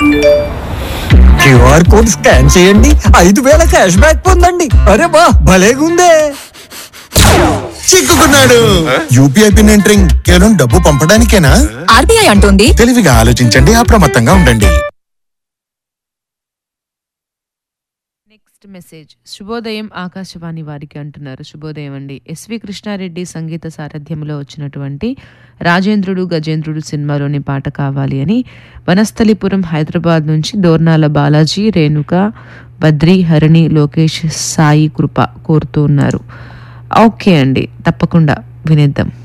QR code scan చేయండి ఐదు వేల క్యాష్ బ్యాక్ పొందండి అరే వా భలేగుందే చిక్కుకున్నాడు యూపీఐ పిన్ ఎంటరింగ్ కేవలం డబ్బు పంపడానికేనా ఆర్బీఐ అంటోంది తెలివిగా ఆలోచించండి అప్రమత్తంగా ఉండండి నెక్స్ట్ మెసేజ్ శుభోదయం ఆకాశవాణి వారికి అంటున్నారు శుభోదయం అండి ఎస్వి కృష్ణారెడ్డి సంగీత సారథ్యంలో వచ్చినటువంటి రాజేంద్రుడు గజేంద్రుడు సినిమాలోని పాట కావాలి అని వనస్థలిపురం హైదరాబాద్ నుంచి దోర్నాల బాలాజీ రేణుక బద్రి హరిణి లోకేష్ సాయి కృప కోరుతూ ఉన్నారు ఓకే అండి తప్పకుండా వినేద్దాం